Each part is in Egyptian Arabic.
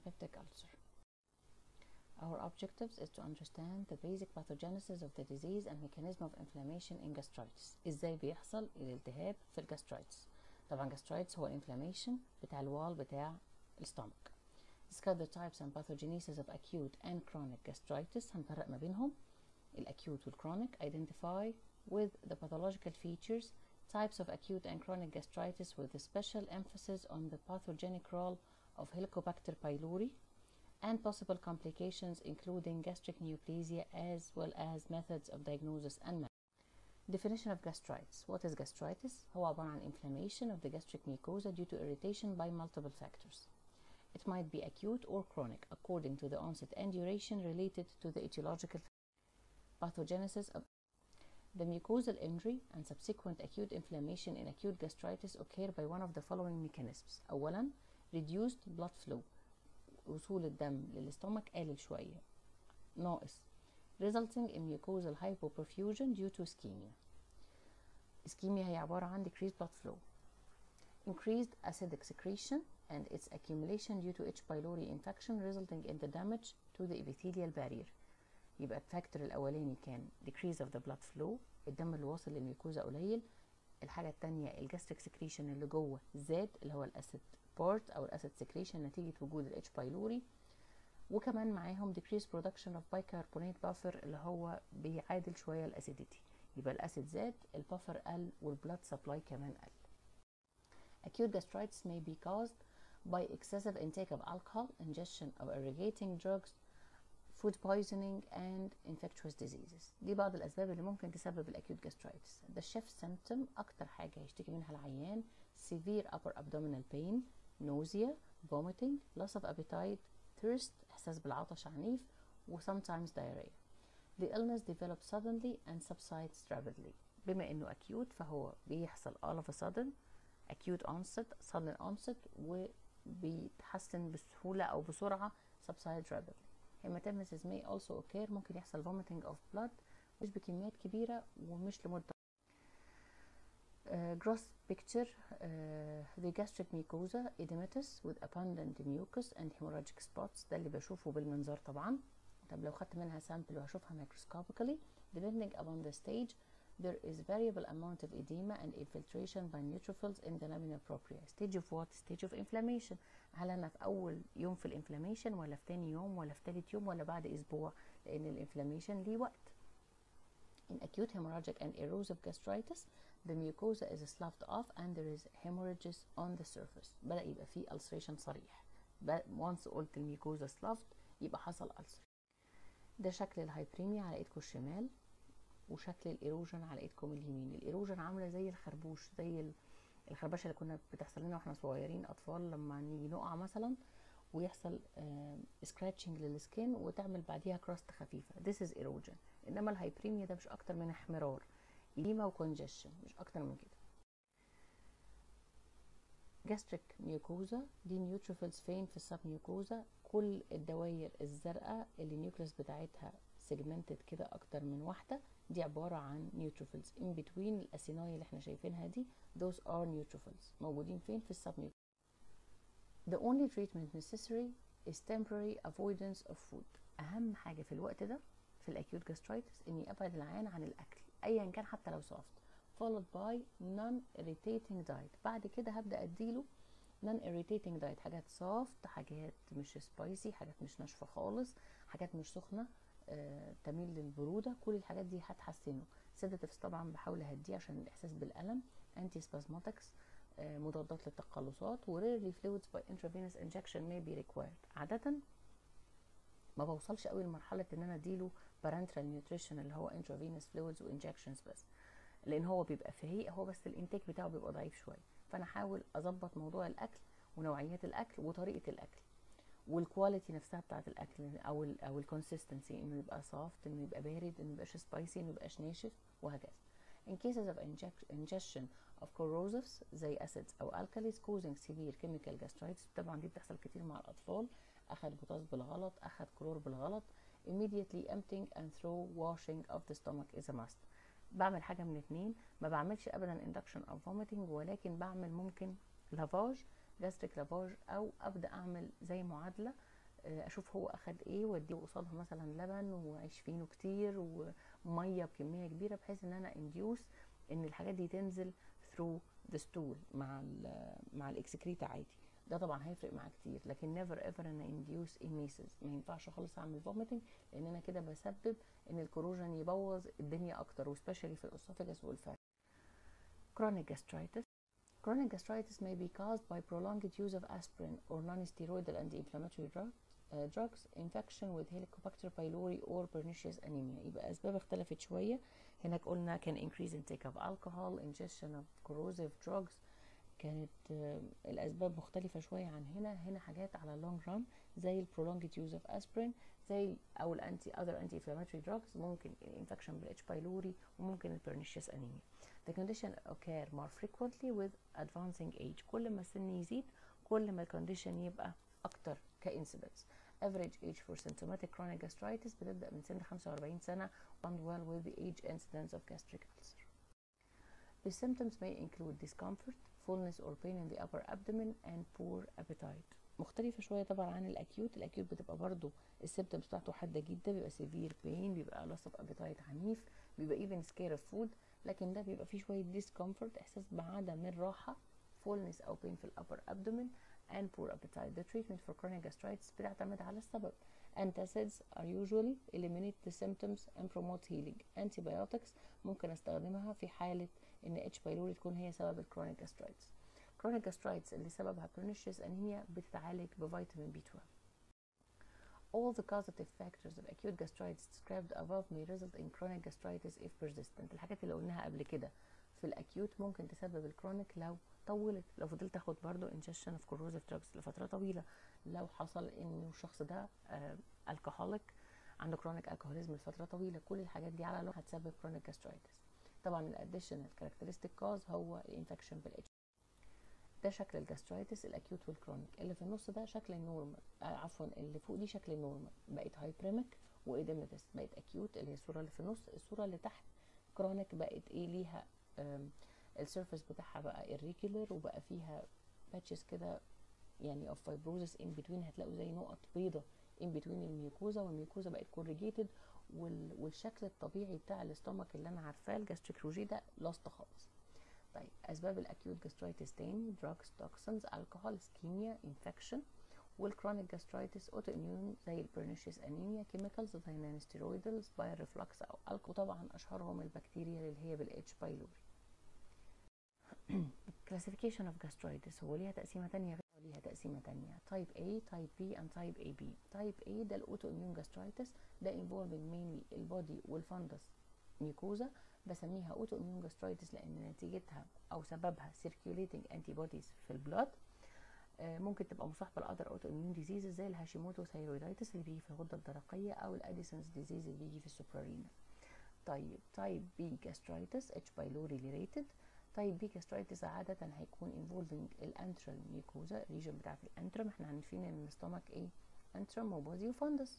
peptic ulcer. Our objectives is to understand the basic pathogenesis of the disease and mechanism of inflammation in gastritis. ازاي بيحصل الالتهاب في الجاسترايتس طبعا gastritis هو inflammation بتاع الوال بتاع الستومك. Discuss the types and pathogenesis of acute and chronic gastritis هنفرق ما بينهم الacute والchronic identify with the pathological features types of acute and chronic gastritis with a special emphasis on the pathogenic role of Helicobacter pylori and possible complications including gastric neoplasia as well as methods of diagnosis and management. Definition of gastritis. What is gastritis? هو عبارة عن inflammation of the gastric mucosa due to irritation by multiple factors. It might be acute or chronic according to the onset and duration related to the etiological pathogenesis of the mucosal injury and subsequent acute inflammation in acute gastritis occur by one of the following mechanisms. أولا reduced blood flow وصول الدم للاستومك قلل شوية ناقص resulting in mucosal hypoperfusion due to ischemia. ischemia هي عبارة عن decreased blood flow increased acidic secretion and its accumulation due to H. pylori infection resulting in the damage to the epithelial barrier يبقى الفاكتور الأولاني كان decrease of the blood flow الدم اللي واصل للميكوزا قليل الحاجة التانية الجاستريك سكريشن اللي جوه زاد اللي هو الأسيد بارت أو الأسيد سكريشن نتيجة وجود ال H. pylori وكمان معاهم decreased production of bicarbonate buffer اللي هو بيعادل شوية الأسيديتي يبقى الأسيد زاد البفر قل والبلاد سبلاي كمان قل Acute gastritis may be caused by excessive intake of alcohol, ingestion of irrigating drugs, food poisoning and infectious diseases دي بعض الأسباب اللي ممكن تسبب الأكيوت جاسترايتس The chief symptom أكتر حاجة هيشتكي منها العيان severe upper abdominal pain nausea vomiting loss of appetite thirst إحساس بالعطش عنيف و sometimes diarrhea The illness develops suddenly and subsides rapidly بما إنه acute فهو بيحصل all of a sudden acute onset sudden onset وبيتحسن بسهولة أو بسرعة subside rapidly hematemesis may also occur ممكن يحصل vomiting of blood مش بكميات كبيرة ومش لمدة uh, gross picture uh, the gastric mucosa edematous with abundant mucus and hemorrhagic spots ده اللي بشوفه بالمنظار طبعا طب لو خدت منها sample وهشوفها microscopically depending upon the stage there is variable amount of edema and infiltration by neutrophils in the lamina propria stage of what stage of inflammation هل انا في اول يوم في الانفلاميشن ولا في تاني يوم ولا في تالت يوم ولا بعد اسبوع لان الانفلاميشن ليه وقت in acute hemorrhagic and erosive gastritis the mucosa is sloughed off and there is hemorrhages on the surface بدأ يبقى فيه ulceration صريح once قلت الميكوزا sloughed يبقى حصل ulcer ده شكل الهايبريميا على ايدكم الشمال وشكل الايروجن على ايدكم اليمين الايروجن عامله زي الخربوش زي الخربشه اللي كنا بتحصل لنا واحنا صغيرين اطفال لما نيجي نقع مثلا ويحصل سكراتشنج للسكين وتعمل بعديها كراست خفيفه this is erosion انما الهايبريميا ده مش اكتر من احمرار إديمة وكونجشن مش اكتر من كده gastric mucosa دي نيوتروفيلز فين في السب ميوكوزا كل الدوائر الزرقاء اللي النيوكليس بتاعتها سيجمنتد كده اكتر من واحده دي عباره عن نيوتروفيلز in between الاسيناي اللي احنا شايفينها دي those are neutrophils موجودين فين في السب The only treatment necessary is temporary avoidance of food اهم حاجه في الوقت ده في الاكيوت جاسترايتس اني ابعد العيان عن الاكل ايا كان حتى لو soft followed by non-irritating diet بعد كده هبدا اديله non irritating diet حاجات soft حاجات مش سبايسي حاجات مش ناشفه خالص حاجات مش سخنه آه، تميل للبروده كل الحاجات دي هتحسنه سيداتيفز طبعا بحاول اهديه عشان الاحساس بالالم انتي سبازماتكس مضادات للتقلصات وريرلي فلويدز باي intravenous injection may be required عاده ما بوصلش قوي لمرحله ان انا اديله parenteral nutrition اللي هو intravenous fluids وانجكشنز بس لان هو بيبقى فهي هو بس الانتاج بتاعه بيبقى ضعيف شويه فانا احاول اظبط موضوع الاكل ونوعيات الاكل وطريقه الاكل والكواليتي نفسها بتاعه الاكل او ال او الكونسيستنسي انه يبقى سوفت انه يبقى بارد انه يبقاش سبايسي انه يبقاش ناشف وهكذا in cases of ingestion of corrosives زي acids او alkalis causing severe chemical gastritis طبعا دي بتحصل كتير مع الاطفال اخد بوتاس بالغلط اخد كلور بالغلط immediately emptying and throw washing of the stomach is a must بعمل حاجة من اتنين ما بعملش ابدا induction of vomiting ولكن بعمل ممكن لافاج gastric lavage او ابدا اعمل زي معادله آه، اشوف هو اخد ايه واديه قصادها مثلا لبن وعيش فينو كتير وميه بكميه كبيره بحيث ان انا انديوس ان الحاجات دي تنزل through the stool مع ال مع الاكسكريتا عادي ده طبعا هيفرق معاه كتير لكن never ever انا induce emesis ما ينفعش خالص اعمل vomiting لان انا كده بسبب ان الكروجن يبوظ الدنيا اكتر وسبيشالي في الاسوفاجس والفات chronic gastritis chronic gastritis may be caused by prolonged use of aspirin or non-steroidal anti-inflammatory drug, uh, drugs infection with helicobacter pylori or pernicious anemia يبقى اسباب اختلفت شويه هناك قلنا كان increase intake of alcohol ingestion of corrosive drugs كانت آه، الاسباب مختلفه شويه عن هنا هنا حاجات على long run زي ال prolonged use of aspirin زي او الانتي other anti inflammatory drugs ممكن infection بالاتش بايلوري وممكن ال pernicious anemia the condition occur more frequently with advancing age كل ما السن يزيد كل ما الكونديشن يبقى اكتر كانسيدنس average age for symptomatic chronic gastritis بتبدا من سن 45 سنه and well with the age incidence of gastric ulcer The symptoms may include discomfort, fullness or pain in the upper abdomen and poor appetite. مختلفة شوية طبعا عن الأكيوت، الأكيوت بتبقى برضو السيمتومز بتاعته حادة جدا بيبقى severe pain بيبقى loss of appetite عنيف بيبقى even scare of food لكن ده بيبقى فيه شوية discomfort إحساس بعدم الراحة fullness أو pain في الأبر abdomen and poor appetite. The treatment for chronic gastritis بتعتمد على السبب. Antacids are usually eliminate the symptoms and promote healing. Antibiotics ممكن استخدمها في حالة ان اتش بايلوري تكون هي سبب الكرونيك gastritis. chronic gastritis اللي سببها pernicious anemia بتتعالج بفيتامين B12. All the causative factors of acute gastritis described above may result in chronic gastritis if persistent. الحاجات اللي قلناها قبل كده في الاكيوت ممكن تسبب الكرونيك لو طولت لو فضلت تاخد برضو ingestion of corrosive drugs لفترة طويلة لو حصل انه الشخص ده الكحوليك عنده كرونيك الكحوليزم لفترة طويلة كل الحاجات دي على لون هتسبب chronic gastritis طبعا الاديشنال كاركترستيك كوز هو الانفكشن بالاتش ده شكل الجاسترايتس الاكيوت والكرونيك اللي في النص ده شكل النورمال آه عفوا اللي فوق دي شكل النورمال بقت هايبريميك وايديمتس بقت اكيوت اللي هي الصوره اللي في النص الصوره اللي تحت كرونيك بقت ايه ليها السيرفيس بتاعها بقى irregular وبقى فيها باتشز كده يعني اوف فايبروزس ان بتوين هتلاقوا زي نقط بيضة ان بتوين الميوكوزا والميوكوزا بقت كوريجيتد وال... والشكل الطبيعي بتاع الاستومك اللي انا عارفاه الجاستريك روجي ده لاست خالص طيب اسباب الاكيوت جاسترايتس تاني دراجز توكسنز الكحول اسكيميا انفكشن والكرونيك جاسترايتس اوتو اميون زي البرنيشيس انيميا كيميكالز زي نانستيرويدلز باير ريفلكس او الكو طبعا اشهرهم البكتيريا اللي هي بالاتش بايلوري classification of gastritis هو ليها تقسيمة تانية غير ليها تقسيمة تانية type A type B and type AB type A ده الاوتو اميون gastritis ده involving mainly البودي والفندس ميكوزا بسميها اوتو اميون gastritis لان نتيجتها او سببها circulating antibodies في البلاد آه ممكن تبقى مصاحبه لاذر اوتو اميون ديزيز زي الهاشيموتو ثايرويدايتس اللي بيجي في الغده الدرقيه او الاديسونز ديزيز اللي بيجي في السوبرارينا طيب تايب بي جاسترايتس اتش بايلوري ريليتد طيب بي جاسترايتس عادة هيكون involving الانترال ميكوزا الريجن بتاعت الانترم احنا عارفين ان الاستومك ايه انترم وبودي وفندس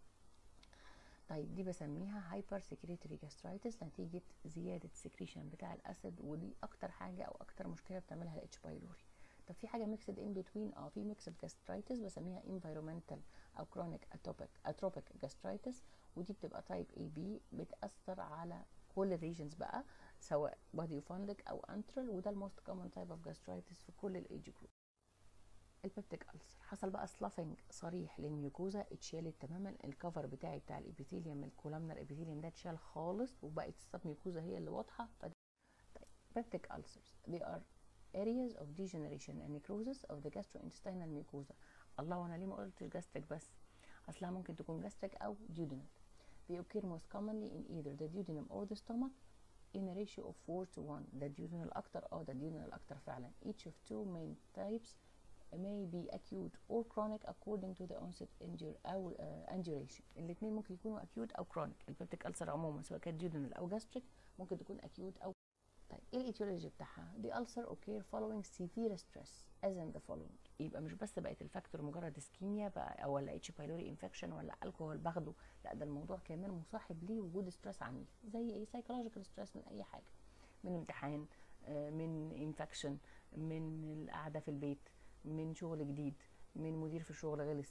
طيب دي بسميها هايبر سكريتري جاسترايتس نتيجة زيادة سكريشن بتاع الاسيد ودي اكتر حاجة او اكتر مشكلة بتعملها الاتش بايلوري طب في حاجة ميكسد ان بتوين اه في ميكسد جاسترايتس بسميها انفيرومنتال او كرونيك اتوبيك اتروبيك جاسترايتس ودي بتبقى تايب اي بي بتأثر على كل الريجنز بقى سواء بادي فاندك او انترال وده الموست كومن تايب اوف جاسترايتس في كل الايج جروب البيبتيك ألسر حصل بقى سلافنج صريح للميوكوزا اتشالت تماما الكفر بتاعي بتاع الابيثيليوم الكولامنر الابيثيليوم ده اتشال خالص وبقت السب ميوكوزا هي اللي واضحه فده طيب بيبتيك ألسرز they are areas of degeneration and necrosis of the gastrointestinal mucosa الله وانا ليه ما قلتش جاستريك بس اصلها ممكن تكون جاستريك او duodenal they occur most commonly in either the duodenum or the stomach in a ratio of 4 to 1 ده duodenal اكتر اه ده duodenal اكتر فعلا each of two main types may be acute or chronic according to the onset injure او uh, induration الاثنين ممكن يكونوا acute او chronic البيبتيك ألسر عموما سواء كانت duodenal او gastric ممكن تكون acute او طيب ايه الايتيولوجي بتاعها the ulcer occur following severe stress as in the following يبقى مش بس بقت الفاكتور مجرد اسكيميا بقى او ولا اتش بايلوري انفكشن ولا الكحول باخده لا ده الموضوع كمان مصاحب ليه وجود ستريس عنيف زي ايه سايكولوجيكال ستريس من اي حاجه من امتحان من انفكشن من القعده في البيت من شغل جديد من مدير في الشغل غلس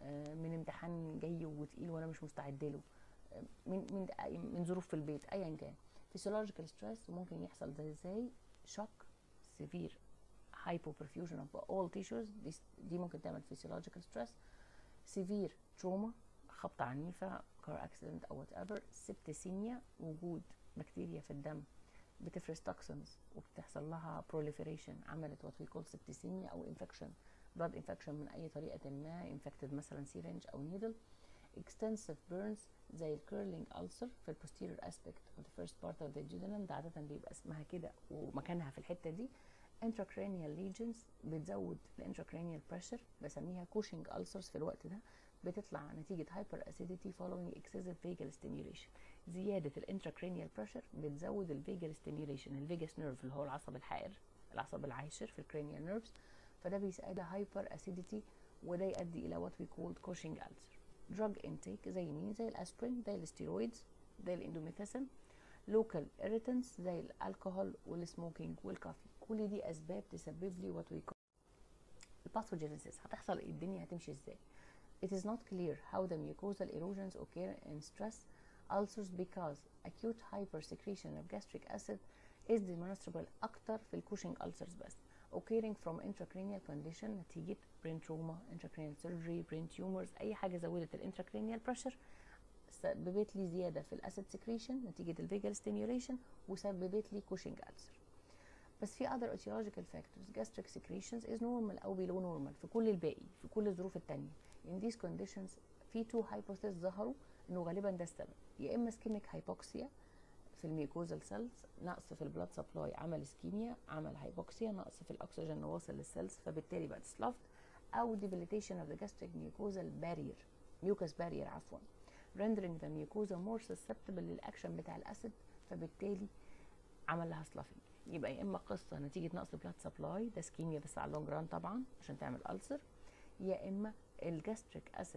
آه، من امتحان جاي وتقيل وانا مش مستعد له آه، من من من ظروف في البيت ايا كان physiological stress ممكن يحصل زي ازاي shock severe hypoperfusion of all tissues دي, دي ممكن تعمل physiological stress severe trauma خبطة عنيفة car accident أو whatever septicemia وجود بكتيريا في الدم بتفرز توكسنز وبتحصل لها proliferation عملت what we call septicemia أو infection blood infection من أي طريقة ما infected مثلا syringe أو needle extensive burns زي الكيرلينج ulcer في ال posterior aspect of the first part of the duodenum ده عادة بيبقى اسمها كده ومكانها في الحتة دي intracranial lesions بتزود ال intracranial pressure بسميها Cushing ulcers في الوقت ده بتطلع نتيجة hyper acidity following excessive vagal stimulation زيادة ال intracranial pressure بتزود ال vagal stimulation ال vagus nerve اللي هو العصب الحائر العصب العاشر في الكرانيال nerves فده بيساعد hyper acidity وده يؤدي إلى what we call Cushing ulcer drug intake زي مين زي الاسبرين زي الستيرويدز زي الاندوميثاسين local irritants زي الكحول والسموكينج والكافي كل دي اسباب تسبب لي what we call الباثوجينيسيس هتحصل إيه؟ الدنيا هتمشي ازاي It is not clear how the mucosal erosions occur in stress ulcers because acute hypersecretion of gastric acid is demonstrable أكتر في الكوشنج ulcers بس occurring from intracranial condition نتيجة brain trauma, intracranial surgery, brain tumors أي حاجة زودت ال intracranial pressure سببت لي زيادة في الأسيد secretion نتيجة ال vagal stimulation وسببت لي Cushing ulcer بس في other etiological factors gastric secretions is normal أو below normal في كل الباقي في كل الظروف التانية in these conditions في two hypotheses ظهروا إنه غالبا ده السبب يا إما ischemic hypoxia في الميوكوزال سيلز نقص في البلاد سبلاي عمل اسكيميا عمل هايبوكسيا نقص في الاكسجين اللي واصل للسيلز فبالتالي بقت سلافت او debilitation of the gastric mucosal barrier mucus barrier عفوا rendering the mucosa more susceptible للاكشن بتاع الاسيد فبالتالي عمل لها سلافنج يبقى يا اما قصه نتيجه نقص بلاد سبلاي ده اسكيميا بس على اللونج ران طبعا عشان تعمل ألسر يا اما الجاستريك اسيد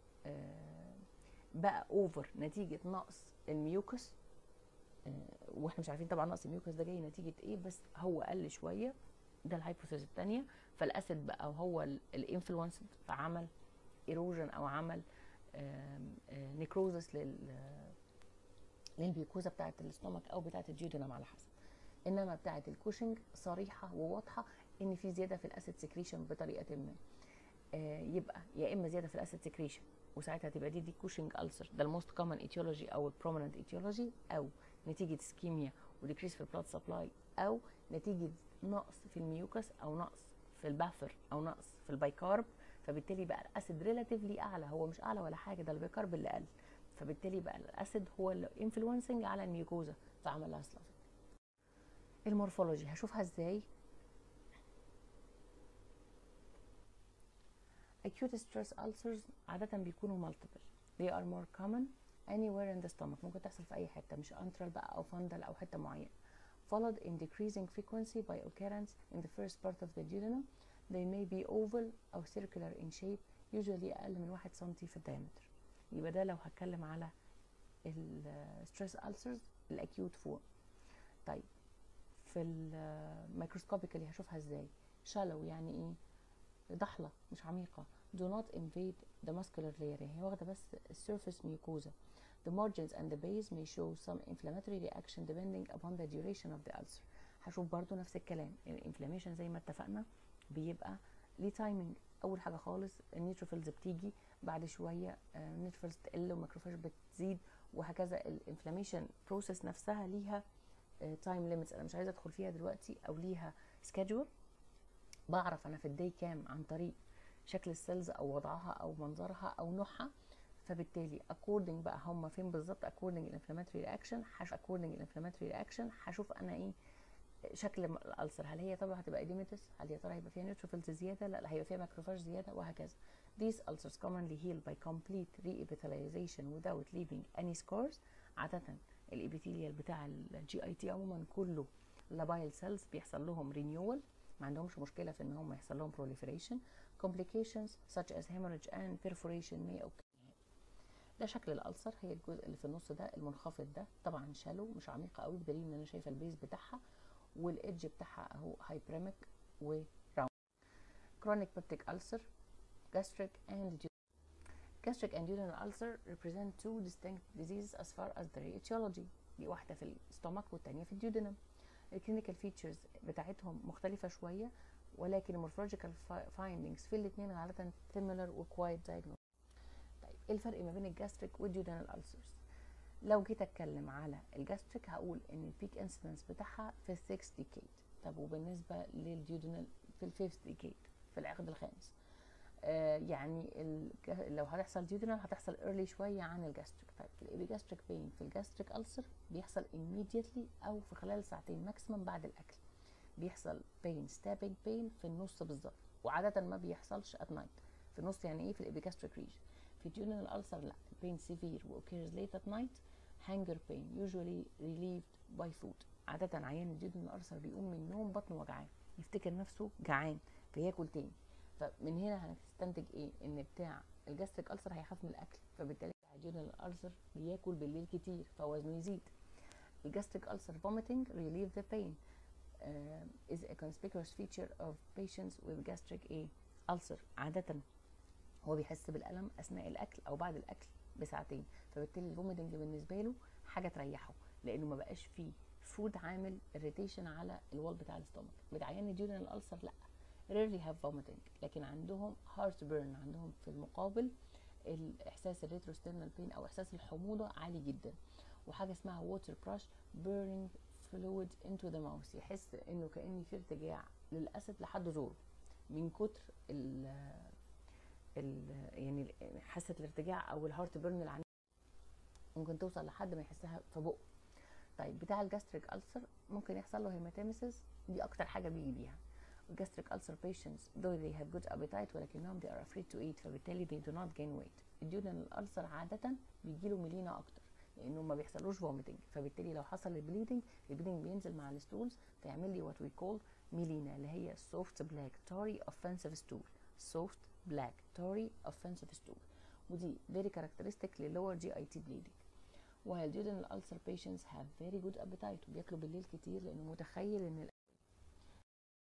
بقى اوفر نتيجه نقص الميوكس واحنا مش عارفين طبعا نقص الميوكس ده جاي نتيجه ايه بس هو قل شويه ده الهايبوثيسيس الثانيه فالاسيد بقى هو الانفلونس فعمل ايروجن او عمل نيكروزس لل للميوكوزا بتاعه الاستومك او بتاعه الجيودينم على حسب انما بتاعه الكوشنج صريحه وواضحه ان في زياده في الاسيد سكريشن بطريقه ما آه يبقى يا اما زياده في الاسيد سكريشن وساعتها تبقى دي دي كوشنج ألسر ده الموست كومن ايتيولوجي او البروميننت ايتيولوجي او نتيجه اسكيميا وديكريس في البلاد سبلاي او نتيجه نقص في الميوكس او نقص في البافر او نقص في البايكارب فبالتالي بقى الاسيد ريلاتيفلي اعلى هو مش اعلى ولا حاجه ده البايكارب اللي قل فبالتالي بقى الاسيد هو اللي انفلونسنج على الميوكوزا فعمل لها سلافنج المورفولوجي هشوفها ازاي acute stress ulcers عادة بيكونوا multiple they are more common anywhere in the stomach ممكن تحصل في أي حتة مش antral بقى أو fundal أو حتة معينة followed in decreasing frequency by occurrence in the first part of the duodenum they may be oval أو circular in shape usually أقل من واحد سنتي في الدايمتر يبقى ده لو هتكلم على الستريس ulcers الأكيوت فورم طيب في الميكروسكوبيكالي هشوفها ازاي shallow يعني ايه ضحلة مش عميقة do not invade the muscular layer هي واخدة بس surface mucosa the margins and the base may show some inflammatory reaction depending upon the duration of the ulcer هشوف برضو نفس الكلام الانفلاميشن زي ما اتفقنا بيبقى ليه تايمينج اول حاجه خالص النيوتروفيلز بتيجي بعد شويه النيوتروفيلز تقل والماكروفاج بتزيد وهكذا الانفلاميشن بروسيس نفسها ليها تايم ليميتس انا مش عايزه ادخل فيها دلوقتي او ليها سكادجول بعرف انا في الداي كام عن طريق شكل السيلز او وضعها او منظرها او نوعها فبالتالي according بقى هم فين بالظبط according الانفلاماتوري رياكشن according الانفلاماتوري رياكشن هشوف انا ايه شكل الالسر هل هي طبعا هتبقى اديمتس هل يا ترى هيبقى فيها نيوتروفيلز زياده لا هيبقى فيها ماكروفاج زياده وهكذا these ulcers commonly heal by complete reepithelialization without leaving any scars عاده الابيثيليال بتاع الجي اي تي عموما كله لابايل سيلز بيحصل لهم رينيوال ما عندهمش مشكله في ان هم يحصل لهم proliferation complications such as hemorrhage and perforation may occur ده شكل الالسر هي الجزء اللي في النص ده المنخفض ده طبعا شالو مش عميقه قوي بدليل ان انا شايفه البيز بتاعها والايدج بتاعها اهو هايبريميك وراوند كرونيك بيبتيك ألسر gastric and gastric and duodenal ulcer represent two distinct diseases as far as their etiology دي واحدة في الستومك والتانية في الديودنم الكلينيكال فيتشرز بتاعتهم مختلفة شوية ولكن المورفولوجيكال فايندينجز في الاثنين غالبا similar و quite diagnosed طيب ايه الفرق ما بين الجاستريك والديودنال ulcers لو جيت اتكلم على الجاستريك هقول ان البيك انسيدنس بتاعها في السكس ديكيد طب وبالنسبة للديودنال في الفيفث ديكيد في العقد الخامس آه يعني لو هتحصل ديودنال هتحصل ايرلي شويه عن الجاستريك طيب الابيجاستريك بين في الجاستريك ألسر بيحصل immediately او في خلال ساعتين ماكسيمم بعد الاكل بيحصل بين ستابنج بين في النص بالظبط وعاده ما بيحصلش ات نايت في النص يعني ايه في الابيجاستريك ريجن في الديودنال ألسر لا بين سيفير واوكيرز ليت ات نايت هانجر بين usually relieved by food عادة عيان الديودنال ألسر بيقوم من النوم بطنه وجعان يفتكر نفسه جعان فياكل تاني فمن هنا هنستنتج ايه ان بتاع الجاستريك ألسر هيخاف من الاكل فبالتالي الديودنال الألسر بياكل بالليل كتير فوزنه يزيد الجاستريك ألسر vomiting relieve the pain uh, is a conspicuous feature of patients with gastric a ulcer عادة هو بيحس بالألم أثناء الأكل أو بعد الأكل بساعتين فبالتالي الفوميتنج بالنسبة له حاجة تريحه لأنه ما بقاش فيه فود عامل irritation على الوال بتاع الاستومك بتعيان الديودنال الألسر لأ rarely have vomiting لكن عندهم heart burn عندهم في المقابل الاحساس الريتروستيرنال بين او احساس الحموضه عالي جدا وحاجه اسمها ووتر براش burning fluid into the mouth يحس انه كان في ارتجاع للاسد لحد زوره من كتر ال ال يعني حاسه الارتجاع او الهارت بيرن العنيف ممكن توصل لحد ما يحسها في بقه طيب بتاع الجاستريك ألسر ممكن يحصل له هيماتيمسيس دي اكتر حاجه بيجي بيها gastric ulcer patients though they have good appetite ولكنهم they are afraid to eat فبالتالي they do not gain weight الديودنال ulcer عادة بيجي له ميلينا أكتر لأنه ما بيحصلوش vomiting فبالتالي لو حصل البليدنج البليدنج بينزل مع الستولز فيعمل لي what we call ميلينا اللي هي soft black tarry offensive stool soft black tarry offensive stool ودي very characteristic للور جي اي تي bleeding while duodenal ulcer patients have very good appetite وبياكلوا بالليل كتير لانه متخيل ان